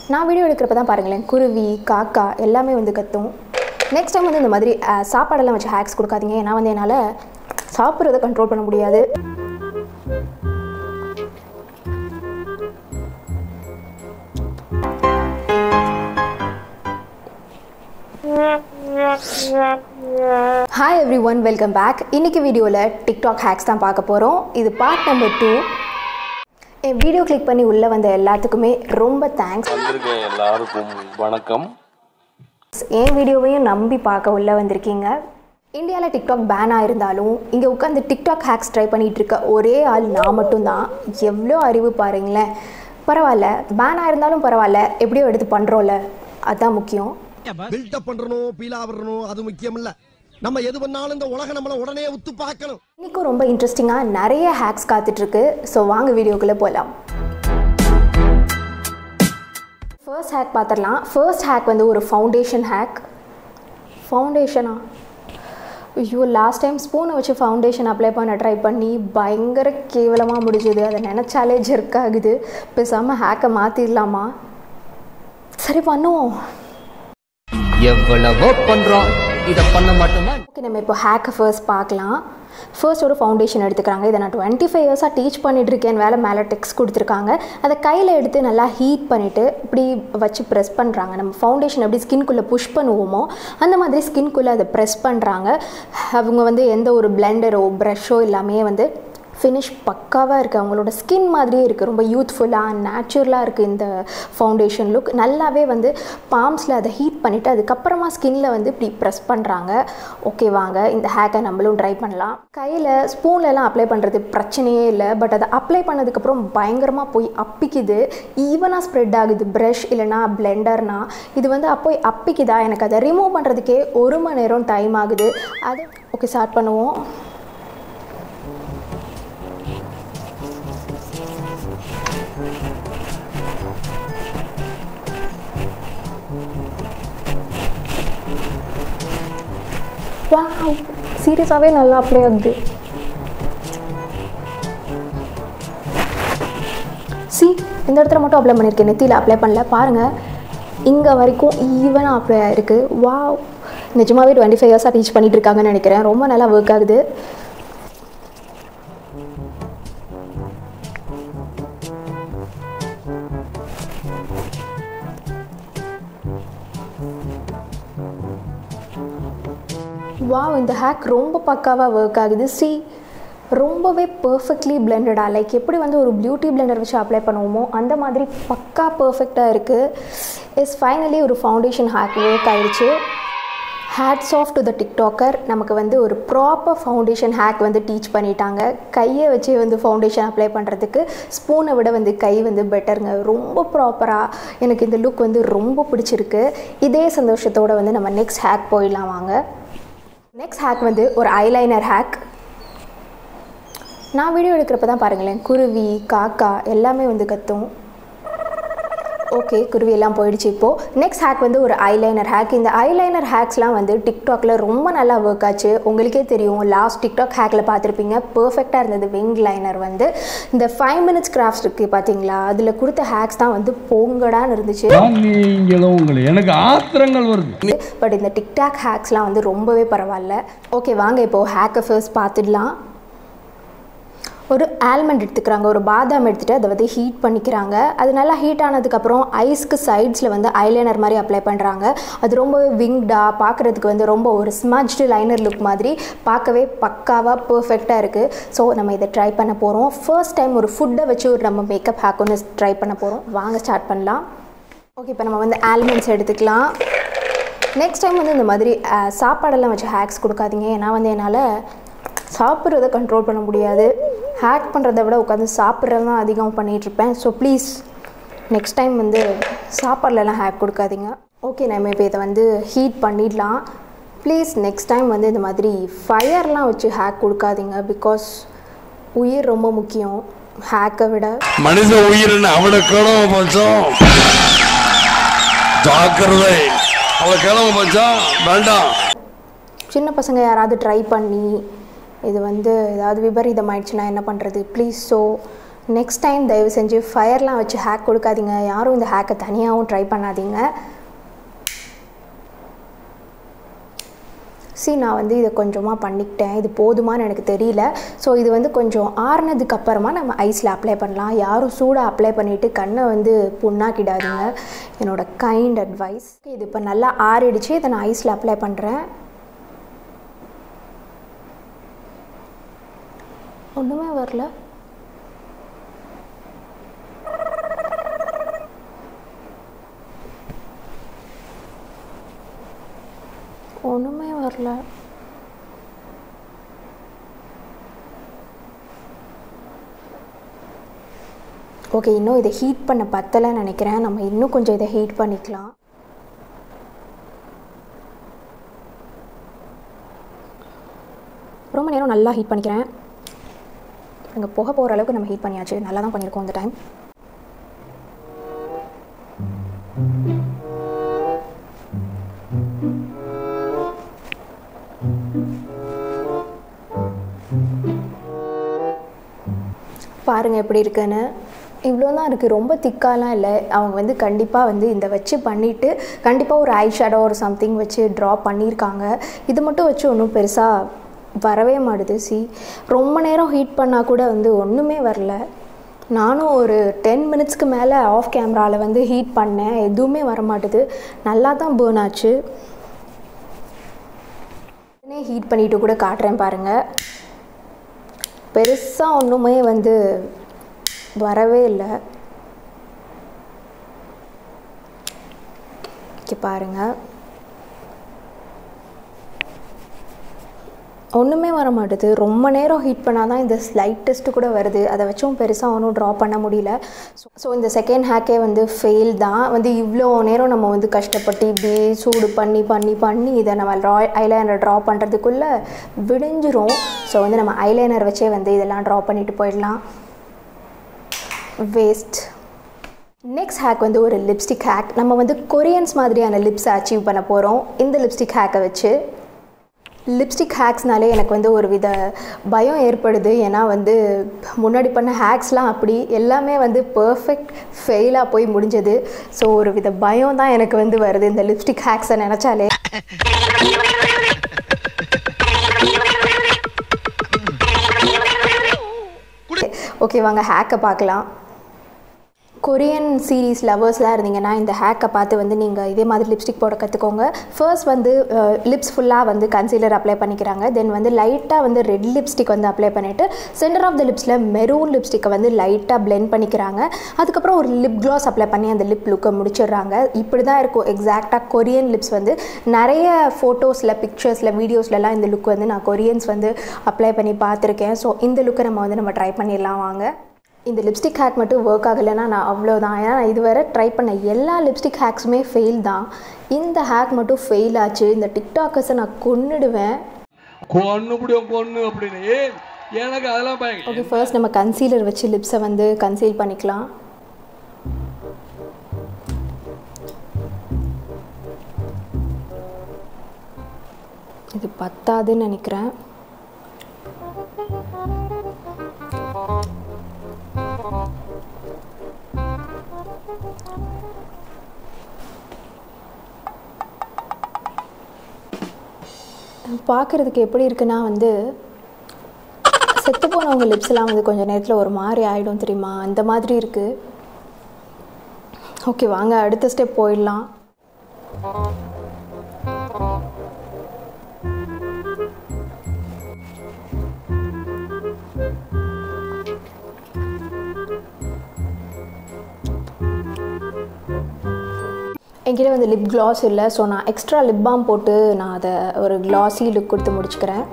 நான் வீடியோ எடுக்கிறப்ப தான் பாருங்களேன் குருவி காக்கா எல்லாமே வந்து கத்தும் நெக்ஸ்ட் டைம் வந்து இந்த மாதிரி அஹ், சாப்பாடெல்லாம் வச்சு ஹேக்ஸ் கொடுக்காதீங்க ஏன்னா வந்து என்னால் சாப்பிட்றத கண்ட்ரோல் பண்ண முடியாது hi everyone welcome back இன்னைக்கு வீடியோவில் டிக்டாக் ஹேக்ஸ் தான் பார்க்க போகிறோம் இது பார்ட் நம்பர் டூ என் வீடியோ கிளிக் பண்ணி உள்ளே வந்த எல்லாத்துக்குமே ரொம்ப தேங்க்ஸ் வந்திருக்க எல்லாருக்கும் வணக்கம் என் வீடியோவையும் நம்பி பார்க்க உள்ளே வந்திருக்கீங்க இந்தியாவில் டிக்டாக் பேன் ஆயிருந்தாலும் இங்கே உட்காந்து டிக்டாக் ஹேக்ஸ் ட்ரை பண்ணிட்டு இருக்க ஒரே ஆள் நான் மட்டும்தான் எவ்வளோ அறிவு பாருங்களேன் பரவாயில்ல பேன் ஆயிருந்தாலும் பரவாயில்ல எப்படியோ எடுத்து பண்ணுறோம்ல அதுதான் முக்கியம் பில்டப் பண்றணும் பீலா வரணும் அது முக்கியம் இல்ல நம்ம எது பண்ணாலும் இந்த உலகம் நம்மள உடனே உத்து பார்க்கணும் இன்றைக்கும் ரொம்ப இன்ட்ரெஸ்டிங்காக நிறைய ஹேக்ஸ் காத்துட்ருக்கு ஸோ வாங்க வீடியோக்குள்ளே போகலாம் ஃபர்ஸ்ட் ஹேக் பார்த்துடலாம் ஃபர்ஸ்ட் ஹேக் வந்து ஒரு ஃபவுண்டேஷன் ஹேக் ஃபவுண்டேஷனா ஐயோ லாஸ்ட் டைம் ஸ்பூனை வச்சு ஃபவுண்டேஷன் அப்ளை பண்ண ட்ரை பண்ணி பயங்கர கேவலமாக முடிஞ்சுது அதை நினச்சாலே ஜெர்க் ஆகுது பேசாமல் ஹேக்கை மாற்றிடலாமா சரி பண்ணுவோம் எவ்வளவோ பண்றோம் இத பண்ண மாட்டோமா ஓகே நம்ம இப்போ ஹேக்கை ஃபர்ஸ்ட் பார்க்கலாம் ஃபர்ஸ்ட் ஒரு ஃபவுண்டேஷன் எடுத்துக்கிறாங்க இதை நான் டுவெண்ட்டி ஃபைவ் இயர்ஸாக டீச் பண்ணிட்டு இருக்கேன் வேலை மேலே டெக்ஸ்ட் கொடுத்துருக்காங்க அதை கையில் எடுத்து நல்லா ஹீட் பண்ணிவிட்டு இப்படி வச்சு ப்ரெஸ் பண்ணுறாங்க நம்ம ஃபவுண்டேஷன் எப்படி ஸ்கின்குள்ளே புஷ் பண்ணுவோமோ அந்த மாதிரி ஸ்கின்குள்ளே அதை ப்ரெஸ் பண்ணுறாங்க அவங்க வந்து எந்த ஒரு பிளெண்டரோ ப்ரஷோ எல்லாமே வந்து ஃபினிஷ் பக்காவாக இருக்குது அவங்களோட ஸ்கின் மாதிரியே இருக்குது ரொம்ப யூத்ஃபுல்லாக நேச்சுரலாக இருக்குது இந்த ஃபவுண்டேஷன் லுக் நல்லாவே வந்து பாம்ஸில் அதை ஹீட் பண்ணிவிட்டு அதுக்கப்புறமா ஸ்கின்ல வந்து இப்படி ப்ரெஸ் பண்ணுறாங்க ஓகே வாங்க இந்த ஹேக்கை நம்மளும் ட்ரை பண்ணலாம் கையில் ஸ்பூன்லலாம் அப்ளை பண்ணுறது பிரச்சனையே இல்லை பட் அதை அப்ளை பண்ணதுக்கப்புறம் பயங்கரமாக போய் அப்பிக்குது ஈவனாக ஸ்ப்ரெட் ஆகுது ப்ரஷ் இல்லைனா பிளெண்டர்னா இது வந்து அப்போ அப்பிக்குதா எனக்கு அதை ரிமூவ் பண்ணுறதுக்கே ஒரு மணி நேரம் டைம் ஆகுது அது ஓகே ஸ்டார்ட் பண்ணுவோம் வாவ் சீரியஸாகவே நல்லா அப்ளை ஆகுது சி இந்த இடத்துல மட்டும் அப்ளை பண்ணியிருக்கேன் நெத்தியில் அப்ளை பண்ணல பாருங்கள் இங்கே வரைக்கும் ஈவனாக அப்ளை ஆயிருக்கு வாவ் நிஜமாவே டுவெண்ட்டி ஃபைவ் இயர்ஸாக டீச் பண்ணிட்டு இருக்காங்கன்னு நினைக்கிறேன் ரொம்ப நல்லா ஒர்க் ஆகுது வாவ் இந்த ஹேக் ரொம்ப பக்காவாக ஒர்க் ஆகுது சி ரொம்பவே பர்ஃபெக்ட்லி பிளெண்டடா லைக் எப்படி வந்து ஒரு பியூட்டி பிளெண்டர் வச்சு அப்ளை பண்ணுவோமோ அந்த மாதிரி பக்கா பர்ஃபெக்டாக இருக்குது இஸ் ஃபைனலி ஒரு ஃபவுண்டேஷன் ஹேக் ஒர்க் ஆயிடுச்சு hats off to the TikToker நமக்கு வந்து ஒரு ப்ராப்பர் ஃபவுண்டேஷன் ஹேக் வந்து டீச் பண்ணிட்டாங்க கையை வச்சு வந்து ஃபவுண்டேஷன் அப்ளை பண்ணுறதுக்கு ஸ்பூனை விட வந்து கை வந்து பெட்டருங்க ரொம்ப ப்ராப்பராக எனக்கு இந்த லுக் வந்து ரொம்ப பிடிச்சிருக்கு இதே சந்தோஷத்தோடு வந்து நம்ம நெக்ஸ்ட் ஹேக் போயிடலாம் வாங்க நெக்ஸ்ட் ஹேக் வந்து ஒரு ஐலைனர் ஹேக் நான் வீடியோ எடுக்கிறப்ப தான் பாருங்களேன் குருவி காக்கா எல்லாமே வந்து கத்தும் ஓகே குருவி எல்லாம் போயிடுச்சு இப்போது நெக்ஸ்ட் ஹேக் வந்து ஒரு ஐலைனர் ஹேக் இந்த ஐலைனர் ஹேக்ஸ்லாம் வந்து டிக்டாக்ல ரொம்ப நல்லா ஒர்க் ஆச்சு உங்களுக்கே தெரியும் லாஸ்ட் டிக்டாக் ஹேக்கில் பார்த்துருப்பீங்க பர்ஃபெக்டாக இருந்தது விங் லைனர் வந்து இந்த ஃபைவ் மினிட்ஸ் கிராஃப்ட்ஸ் இருக்குது பார்த்தீங்களா அதில் கொடுத்த ஹேக்ஸ் தான் வந்து பொங்கடான்னு இருந்துச்சு நீங்களும் உங்களை எனக்கு ஆத்திரங்கள் வருது பட் இந்த டிக்டாக் ஹேக்ஸ்லாம் வந்து ரொம்பவே பரவாயில்ல ஓகே வாங்க இப்போது ஹேக்கை ஃபர்ஸ்ட் பார்த்துடலாம் ஒரு ஆல்மண்ட் எடுத்துக்கிறாங்க ஒரு பாதாம் எடுத்துகிட்டு அதை வந்து ஹீட் பண்ணிக்கிறாங்க அது நல்லா ஹீட் ஆனதுக்கப்புறம் ஐஸ்க்கு சைட்ஸில் வந்து ஐலைனர் மாதிரி அப்ளை பண்ணுறாங்க அது ரொம்பவே விங்டாக பார்க்குறதுக்கு வந்து ரொம்ப ஒரு ஸ்மஜ்டு லைனர் லுக் மாதிரி பார்க்கவே பக்காவாக பர்ஃபெக்டாக இருக்குது ஸோ நம்ம இதை ட்ரை பண்ண போகிறோம் ஃபர்ஸ்ட் டைம் ஒரு ஃபுட்டை வச்சு ஒரு நம்ம மேக்கப் ஹேக் ஒன்று ட்ரை பண்ண போகிறோம் வாங்க ஸ்டார்ட் பண்ணலாம் ஓகே இப்போ நம்ம வந்து ஆல்மண்ட்ஸ் எடுத்துக்கலாம் நெக்ஸ்ட் டைம் வந்து இந்த மாதிரி அஹ், சாப்பாடெல்லாம் வச்சு ஹேக்ஸ் கொடுக்காதீங்க ஏன்னா வந்து என்னால் சாப்பிட்றத கண்ட்ரோல் பண்ண முடியாது ஹேக் பண்ணுறத விட உட்காந்து சாப்பிட்றது தான் அதிகம் பண்ணிகிட்ருப்பேன் ஸோ ப்ளீஸ் நெக்ஸ்ட் டைம் வந்து சாப்பாடுலலாம் ஹேக் கொடுக்காதீங்க ஓகே நம்ம இப்போ இதை வந்து ஹீட் பண்ணிடலாம் ப்ளீஸ் நெக்ஸ்ட் டைம் வந்து இந்த மாதிரி ஃபயர்லாம் வச்சு ஹேக் கொடுக்காதீங்க பிகாஸ் உயிர் ரொம்ப முக்கியம் ஹேக்கை விட மனித உயிரின் அவட கிழமை பஞ்சம் ஜாக்கிரதை அவ கிழமை பஞ்சம் வேண்டாம் சின்ன பசங்க யாராவது ட்ரை பண்ணி இது வந்து ஏதாவது விபரீதம் ஆயிடுச்சுன்னா என்ன பண்ணுறது ப்ளீஸ் ஸோ நெக்ஸ்ட் டைம் தயவு செஞ்சு ஃபயர்லாம் வச்சு ஹேக் கொடுக்காதீங்க யாரும் இந்த ஹேக்கை தனியாகவும் ட்ரை பண்ணாதீங்க சி நான் வந்து இதை கொஞ்சமாக பண்ணிக்கிட்டேன் இது போதுமான்னு எனக்கு தெரியல ஸோ இது வந்து கொஞ்சம் ஆறுனதுக்கு அப்புறமா நம்ம ஐஸில் அப்ளை பண்ணலாம் யாரும் சூடாக அப்ளை பண்ணிவிட்டு கண்ணை வந்து புண்ணாக்கிடாதீங்க என்னோட கைண்ட் அட்வைஸ் இது இப்போ நல்லா ஆறிடுச்சு இதை நான் ஐஸில் அப்ளை பண்ணுறேன் ஒன்றுமே வரல ஒன்றுமே வரல ஓகே இன்னும் இதை ஹீட் பண்ண பத்தலைன்னு நினைக்கிறேன் நம்ம இன்னும் கொஞ்சம் இதை ஹீட் பண்ணிக்கலாம் ரொம்ப நேரம் நல்லா ஹீட் பண்ணிக்கிறேன் இங்கே புகை போகிற அளவுக்கு நம்ம ஹீட் பண்ணியாச்சு நல்லா தான் பண்ணியிருக்கோம் இந்த டைம் பாருங்கள் எப்படி இருக்குன்னு இவ்வளோ தான் இருக்குது ரொம்ப திக்காலாம் இல்லை அவங்க வந்து கண்டிப்பாக வந்து இந்த வச்சு பண்ணிவிட்டு கண்டிப்பாக ஒரு ஐ ஷேடோ ஒரு சம்திங் வச்சு ட்ரா பண்ணியிருக்காங்க இது மட்டும் வச்சு ஒன்றும் பெருசாக வரவே மாட்டுது சி ரொம்ப நேரம் ஹீட் பண்ணால் கூட வந்து ஒன்றுமே வரல நானும் ஒரு டென் மினிட்ஸ்க்கு மேலே ஆஃப் கேமராவில் வந்து ஹீட் பண்ணேன் எதுவுமே வர மாட்டுது நல்லா தான் பேர்ன் ஆச்சு உடனே ஹீட் பண்ணிட்டு கூட காட்டுறேன் பாருங்கள் பெருசாக ஒன்றுமே வந்து வரவே இல்லை இங்கே பாருங்கள் ஒன்றுமே வர மாட்டுது ரொம்ப நேரம் ஹீட் பண்ணால் தான் இந்த ஸ்லைட் டெஸ்ட்டு கூட வருது அதை வச்சும் பெருசாக ஒன்றும் ட்ரா பண்ண முடியல ஸோ இந்த செகண்ட் ஹேக்கே வந்து ஃபெயில் தான் வந்து இவ்வளோ நேரம் நம்ம வந்து கஷ்டப்பட்டு இப்படி சூடு பண்ணி பண்ணி பண்ணி இதை நம்ம ட்ரா ஐலைனர் ட்ரா பண்ணுறதுக்குள்ளே விடிஞ்சிரும் ஸோ வந்து நம்ம ஐலைனர் வச்சே வந்து இதெல்லாம் ட்ரா பண்ணிட்டு போயிடலாம் வேஸ்ட் நெக்ஸ்ட் ஹேக் வந்து ஒரு லிப்ஸ்டிக் ஹேக் நம்ம வந்து கொரியன்ஸ் மாதிரியான லிப்ஸை அச்சீவ் பண்ண போகிறோம் இந்த லிப்ஸ்டிக் ஹேக்கை வச்சு லிப்ஸ்டிக் ஹேக்ஸ்னாலே எனக்கு வந்து ஒரு வித பயம் ஏற்படுது ஏன்னா வந்து முன்னாடி பண்ண ஹேக்ஸ்லாம் அப்படி எல்லாமே வந்து பர்ஃபெக்ட் ஃபெயிலாக போய் முடிஞ்சது ஸோ ஒரு வித பயம் தான் எனக்கு வந்து வருது இந்த லிப்ஸ்டிக் ஹேக்ஸை நினச்சாலே ஓகே வாங்க ஹேக்கை பார்க்கலாம் கொரியன் சீரீஸ் லவர்ஸ்லாம் இருந்தீங்கன்னா இந்த ஹேக்கை பார்த்து வந்து நீங்கள் இதே மாதிரி லிப்ஸ்டிக் போட கற்றுக்கோங்க ஃபர்ஸ்ட் வந்து லிப்ஸ் ஃபுல்லாக வந்து கன்சீலர் அப்ளை பண்ணிக்கிறாங்க தென் வந்து லைட்டாக வந்து ரெட் லிப்ஸ்டிக் வந்து அப்ளை பண்ணிவிட்டு சென்டர் ஆஃப் த லிப்ஸில் மெரூன் லிப்ஸ்டிக்கை வந்து லைட்டாக பிளெண்ட் பண்ணிக்கிறாங்க அதுக்கப்புறம் ஒரு லிப் க்ளாஸ் அப்ளை பண்ணி அந்த லிப் லுக்கை முடிச்சிடுறாங்க இப்படி தான் இருக்கும் எக்ஸாக்டாக கொரியன் லிப்ஸ் வந்து நிறைய ஃபோட்டோஸில் பிக்சர்ஸில் வீடியோஸ்லலாம் இந்த லுக் வந்து நான் கொரியன்ஸ் வந்து அப்ளை பண்ணி பார்த்துருக்கேன் ஸோ இந்த லுக்கை நம்ம வந்து நம்ம ட்ரை பண்ணிடலாம் வாங்க இந்த லிப்ஸ்டிக் ஹேக் மட்டும் ஒர்க் ஆகலைன்னா நான் அவ்வளோதான் ஏன்னா நான் இதுவரை ட்ரை பண்ண எல்லா லிப்ஸ்டிக் ஹேக்ஸுமே ஃபெயில் தான் இந்த ஹேக் மட்டும் ஃபெயில் ஆச்சு இந்த டிக்டாக்கர்ஸை நான் கொன்னுடுவேன் கொன்னு முடியும் கொன்னு அப்படின்னு ஏய் எனக்கு அதெல்லாம் பயம் ஓகே ஃபர்ஸ்ட் நம்ம கன்சீலர் வச்சு லிப்ஸை வந்து கன்சீல் பண்ணிக்கலாம் இது பத்தாதுன்னு நினைக்கிறேன் பார்க்குறதுக்கு எப்படி இருக்குன்னா வந்து செத்து போனவங்க லிப்ஸ்லாம் வந்து கொஞ்சம் நேரத்தில் ஒரு மாதிரி ஆகிடும் தெரியுமா அந்த மாதிரி இருக்குது ஓகே வாங்க அடுத்த ஸ்டெப் போயிடலாம் என்கிட்ட வந்து லிப் கிளாஸ் இல்லை ஸோ நான் எக்ஸ்ட்ரா லிப் பாம் போட்டு நான் அதை ஒரு கிளாஸி லுக் கொடுத்து முடிச்சுக்கிறேன்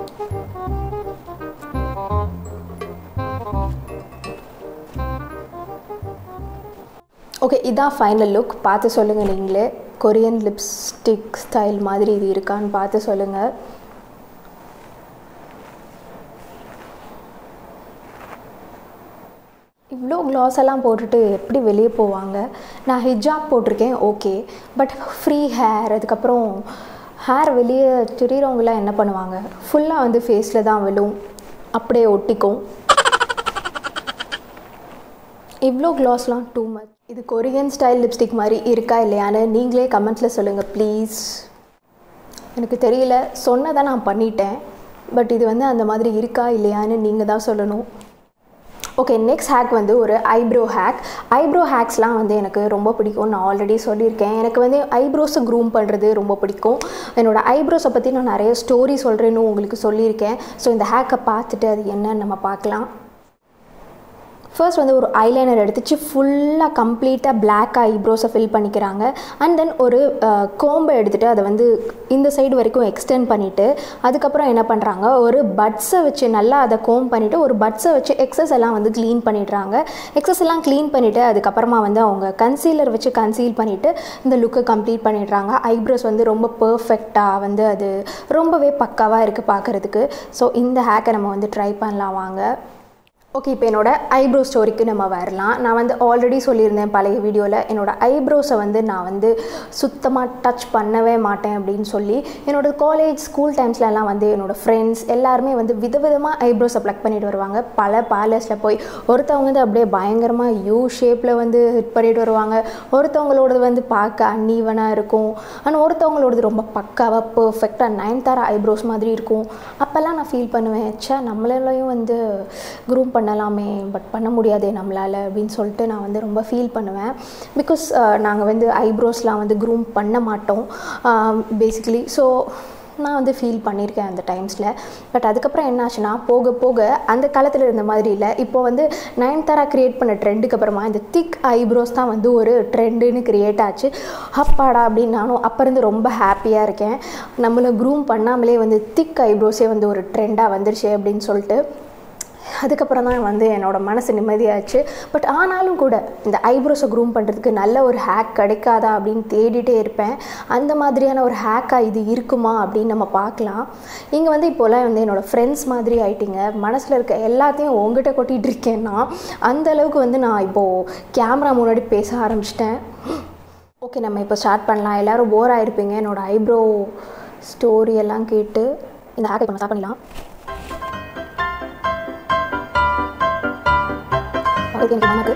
ஓகே இதான் ஃபைனல் லுக் பார்த்து சொல்லுங்கள் நீங்களே கொரியன் லிப்ஸ்டிக் ஸ்டைல் மாதிரி இது இருக்கான்னு பார்த்து சொல்லுங்கள் இவ்வளோ க்ளாஸ் எல்லாம் போட்டுட்டு எப்படி வெளியே போவாங்க நான் ஹிஜாப் போட்டிருக்கேன் ஓகே பட் ஃப்ரீ ஹேர் அதுக்கப்புறம் ஹேர் வெளியே திரியிறவங்களாம் என்ன பண்ணுவாங்க ஃபுல்லாக வந்து ஃபேஸில் தான் விழும் அப்படியே ஒட்டிக்கும் இவ்வளோ க்ளாஸ்லாம் டூ மச் இது கொரியன் ஸ்டைல் லிப்ஸ்டிக் மாதிரி இருக்கா இல்லையான்னு நீங்களே கமெண்ட்ஸில் சொல்லுங்கள் ப்ளீஸ் எனக்கு தெரியல சொன்னதை நான் பண்ணிட்டேன் பட் இது வந்து அந்த மாதிரி இருக்கா இல்லையான்னு நீங்கள் தான் சொல்லணும் ஓகே நெக்ஸ்ட் ஹேக் வந்து ஒரு ஐப்ரோ ஹேக் ஐப்ரோ ஹேக்ஸ்லாம் வந்து எனக்கு ரொம்ப பிடிக்கும் நான் ஆல்ரெடி சொல்லியிருக்கேன் எனக்கு வந்து ஐப்ரோஸை க்ரூம் பண்ணுறது ரொம்ப பிடிக்கும் என்னோடய ஐப்ரோஸை பற்றி நான் நிறைய ஸ்டோரி சொல்கிறேன்னு உங்களுக்கு சொல்லியிருக்கேன் ஸோ இந்த ஹேக்கை பார்த்துட்டு அது என்னன்னு நம்ம பார்க்கலாம் ஃபர்ஸ்ட் வந்து ஒரு ஐலைனர் எடுத்துச்சு ஃபுல்லாக கம்ப்ளீட்டாக பிளாக் ஐப்ரோஸை ஃபில் பண்ணிக்கிறாங்க அண்ட் தென் ஒரு கோம்பை எடுத்துகிட்டு அதை வந்து இந்த சைடு வரைக்கும் எக்ஸ்டெண்ட் பண்ணிவிட்டு அதுக்கப்புறம் என்ன பண்ணுறாங்க ஒரு பட்ஸை வச்சு நல்லா அதை கோம் பண்ணிவிட்டு ஒரு பட்ஸை வச்சு எக்ஸஸ் எல்லாம் வந்து க்ளீன் பண்ணிடுறாங்க எக்ஸஸ் எல்லாம் க்ளீன் பண்ணிவிட்டு அதுக்கப்புறமா வந்து அவங்க கன்சீலர் வச்சு கன்சீல் பண்ணிவிட்டு இந்த லுக்கை கம்ப்ளீட் பண்ணிடுறாங்க ஐப்ரோஸ் வந்து ரொம்ப பர்ஃபெக்டாக வந்து அது ரொம்பவே பக்காவாக இருக்குது பார்க்குறதுக்கு ஸோ இந்த ஹேக்கை நம்ம வந்து ட்ரை பண்ணலாம் வாங்க ஓகே இப்போ என்னோட ஐப்ரோ ஸ்டோரிக்கு நம்ம வரலாம் நான் வந்து ஆல்ரெடி சொல்லியிருந்தேன் பழைய வீடியோவில் என்னோட ஐப்ரோஸை வந்து நான் வந்து சுத்தமாக டச் பண்ணவே மாட்டேன் அப்படின்னு சொல்லி என்னோட காலேஜ் ஸ்கூல் டைம்ஸ்லலாம் வந்து என்னோட ஃப்ரெண்ட்ஸ் எல்லாருமே வந்து விதவிதமாக ஐப்ரோஸை ப்ளக் பண்ணிட்டு வருவாங்க பல பேலஸில் போய் ஒருத்தவங்க வந்து அப்படியே பயங்கரமாக யூ ஷேப்பில் வந்து ஹிட் பண்ணிட்டு வருவாங்க ஒருத்தவங்களோடது வந்து பார்க்க அன்னீவனாக இருக்கும் ஆனால் ஒருத்தவங்களோடது ரொம்ப பக்காவாக பர்ஃபெக்டாக நைன் தாரா ஐப்ரோஸ் மாதிரி இருக்கும் அப்போல்லாம் நான் ஃபீல் பண்ணுவேன் ச்சே நம்மளாலையும் வந்து க்ரூம் பண்ணலாமே பட் பண்ண முடியாதே நம்மளால் அப்படின்னு சொல்லிட்டு நான் வந்து ரொம்ப ஃபீல் பண்ணுவேன் பிகாஸ் நாங்கள் வந்து ஐப்ரோஸ்லாம் வந்து க்ரூம் பண்ண மாட்டோம் பேசிக்கலி ஸோ நான் வந்து ஃபீல் பண்ணியிருக்கேன் அந்த டைம்ஸில் பட் அதுக்கப்புறம் என்னாச்சுன்னா போக போக அந்த காலத்தில் இருந்த மாதிரி இல்லை இப்போ வந்து நயன்தாரா க்ரியேட் பண்ண ட்ரெண்டுக்கு அப்புறமா இந்த திக் ஐப்ரோஸ் தான் வந்து ஒரு ட்ரெண்டுன்னு க்ரியேட் ஆச்சு அப்பாடா அப்படின்னு நானும் அப்போ இருந்து ரொம்ப ஹாப்பியாக இருக்கேன் நம்மளை க்ரூம் பண்ணாமலே வந்து திக் ஐப்ரோஸே வந்து ஒரு ட்ரெண்டாக வந்துருச்சு அப்படின்னு சொல்லிட்டு அதுக்கப்புறம் தான் வந்து என்னோடய மனசு நிம்மதியாச்சு பட் ஆனாலும் கூட இந்த ஐப்ரோஸை க்ரூம் பண்ணுறதுக்கு நல்ல ஒரு ஹேக் கிடைக்காதா அப்படின்னு தேடிட்டே இருப்பேன் அந்த மாதிரியான ஒரு ஹேக்காக இது இருக்குமா அப்படின்னு நம்ம பார்க்கலாம் இங்கே வந்து இப்போலாம் வந்து என்னோடய ஃப்ரெண்ட்ஸ் மாதிரி ஆயிட்டீங்க மனசில் இருக்க எல்லாத்தையும் உங்ககிட்ட கொட்டிகிட்டு இருக்கேன்னா அந்த அளவுக்கு வந்து நான் இப்போது கேமரா முன்னாடி பேச ஆரம்பிச்சிட்டேன் ஓகே நம்ம இப்போ ஸ்டார்ட் பண்ணலாம் எல்லோரும் போர் ஆகிருப்பீங்க என்னோடய ஐப்ரோ ஸ்டோரி எல்லாம் கேட்டு இந்த ஹேக்கை இப்போ ஸ்டார்ட் பண்ணலாம் அதுக்கு எனக்கு நமக்கு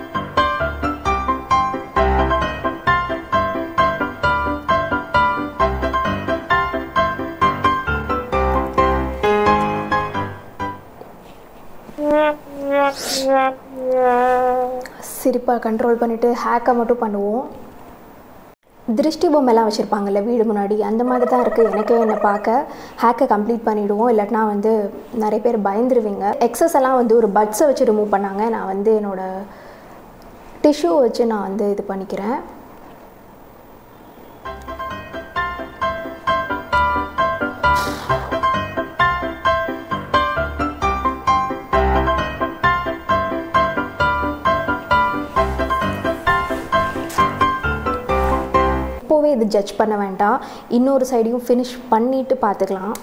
சிரிப்பாக கண்ட்ரோல் பண்ணிவிட்டு ஹேக்கை மட்டும் பண்ணுவோம் திருஷ்டி பொம்மைலாம் வச்சுருப்பாங்கல்ல வீடு முன்னாடி அந்த மாதிரி தான் இருக்குது எனக்கே என்னை பார்க்க ஹேக்கை கம்ப்ளீட் பண்ணிவிடுவோம் இல்லாட்டினா வந்து நிறைய பேர் பயந்துருவீங்க எக்ஸஸ் எல்லாம் வந்து ஒரு பட்ஸை வச்சு ரிமூவ் பண்ணாங்க நான் வந்து என்னோடய டிஷ்யூ வச்சு நான் வந்து இது பண்ணிக்கிறேன் இப்போவே இது ஜட்ஜ் பண்ண வேண்டாம் இன்னொரு சைடையும் ஃபினிஷ் பண்ணிவிட்டு பார்த்துக்கலாம்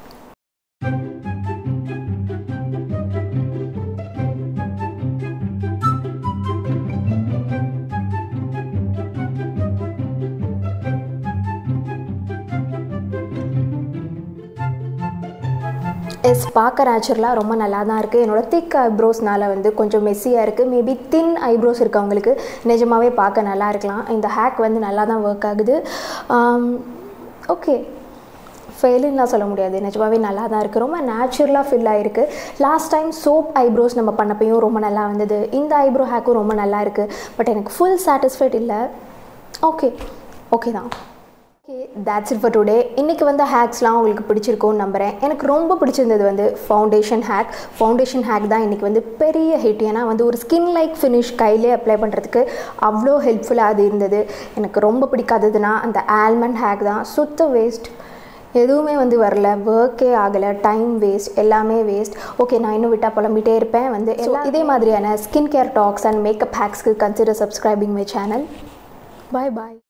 எஸ் பார்க்க நேச்சுரலாக ரொம்ப நல்லா தான் இருக்குது என்னோடய திக் ஐப்ரோஸ்னால வந்து கொஞ்சம் மெஸ்ஸியாக இருக்குது மேபி தின் ஐப்ரோஸ் இருக்கவங்களுக்கு நிஜமாகவே பார்க்க நல்லா இருக்கலாம் இந்த ஹேக் வந்து நல்லா தான் ஒர்க் ஆகுது ஓகே ஃபெயிலுன்னு சொல்ல முடியாது நிஜமாவே நல்லா தான் இருக்குது ரொம்ப நேச்சுரலாக ஃபில் ஆகிருக்கு லாஸ்ட் டைம் சோப் ஐப்ரோஸ் நம்ம பண்ணப்பையும் ரொம்ப நல்லா வந்தது இந்த ஐப்ரோ ஹேக்கும் ரொம்ப நல்லா இருக்குது பட் எனக்கு ஃபுல் சாட்டிஸ்ஃபைட் இல்லை ஓகே ஓகே தான் okay that's it for today இன்றைக்கி வந்து ஹேக்ஸ்லாம் உங்களுக்கு பிடிச்சிருக்கும்னு நம்புகிறேன் எனக்கு ரொம்ப பிடிச்சிருந்தது வந்து ஃபவுண்டேஷன் ஹேக் ஃபவுண்டேஷன் ஹேக் தான் இன்றைக்கி வந்து பெரிய ஹிட் ஏன்னா வந்து ஒரு ஸ்கின் லைக் ஃபினிஷ் கையிலே அப்ளை பண்ணுறதுக்கு அவ்வளோ ஹெல்ப்ஃபுல்லாக அது இருந்தது எனக்கு ரொம்ப பிடிக்காததுன்னா அந்த ஆல்மண்ட் ஹேக் தான் சுத்த வேஸ்ட் எதுவுமே வந்து வரல ஒர்க்கே ஆகலை டைம் வேஸ்ட் எல்லாமே வேஸ்ட் ஓகே நான் இன்னும் விட்டால் புலம்பிட்டே இருப்பேன் வந்து எல்லாம் இதே மாதிரியான skin care talks and makeup ஹேக்ஸ்க்கு consider subscribing my channel bye bye